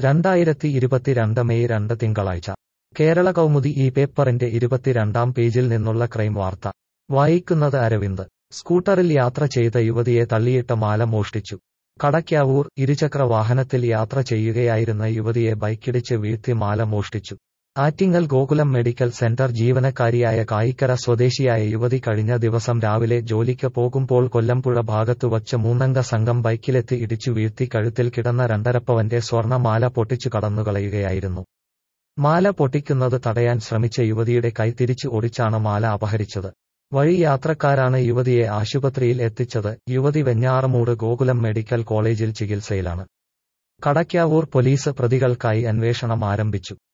രണ്ടായിരത്തി ഇരുപത്തിരണ്ട് മെയ് രണ്ട് തിങ്കളാഴ്ച കേരള കൗമുദി ഈ പേപ്പറിന്റെ ഇരുപത്തിരണ്ടാം പേജിൽ നിന്നുള്ള ക്രൈം വാർത്ത വായിക്കുന്നത് അരവിന്ദ് സ്കൂട്ടറിൽ യാത്ര ചെയ്ത യുവതിയെ തള്ളിയിട്ട മാല മോഷ്ടിച്ചു കടയ്ക്കാവൂർ ഇരുചക്ര വാഹനത്തിൽ യാത്ര ചെയ്യുകയായിരുന്ന യുവതിയെ ബൈക്കിടിച്ച് വീഴ്ത്തി മാല മോഷ്ടിച്ചു ആറ്റിങ്ങൽ ഗോകുലം മെഡിക്കൽ സെന്റർ ജീവനക്കാരിയായ കായിക്കര സ്വദേശിയായ യുവതി കഴിഞ്ഞ ദിവസം രാവിലെ ജോലിക്ക് പോകുമ്പോൾ കൊല്ലംപുഴ ഭാഗത്തു വച്ച് മൂന്നംഗ സംഘം ബൈക്കിലെത്തി ഇടിച്ചു വീഴ്ത്തി കഴുത്തിൽ കിടന്ന രണ്ടരപ്പവന്റെ സ്വർണ്ണ മാല പൊട്ടിച്ചു കടന്നുകളയുകയായിരുന്നു മാല പൊട്ടിക്കുന്നത് തടയാൻ ശ്രമിച്ച യുവതിയുടെ കൈ തിരിച്ചു ഒടിച്ചാണ് മാല അപഹരിച്ചത് വഴി യാത്രക്കാരാണ് യുവതിയെ ആശുപത്രിയിൽ എത്തിച്ചത് യുവതി വെഞ്ഞാറമൂട് ഗോകുലം മെഡിക്കൽ കോളേജിൽ ചികിത്സയിലാണ് കടയ്ക്കാവൂർ പോലീസ് പ്രതികൾക്കായി അന്വേഷണം ആരംഭിച്ചു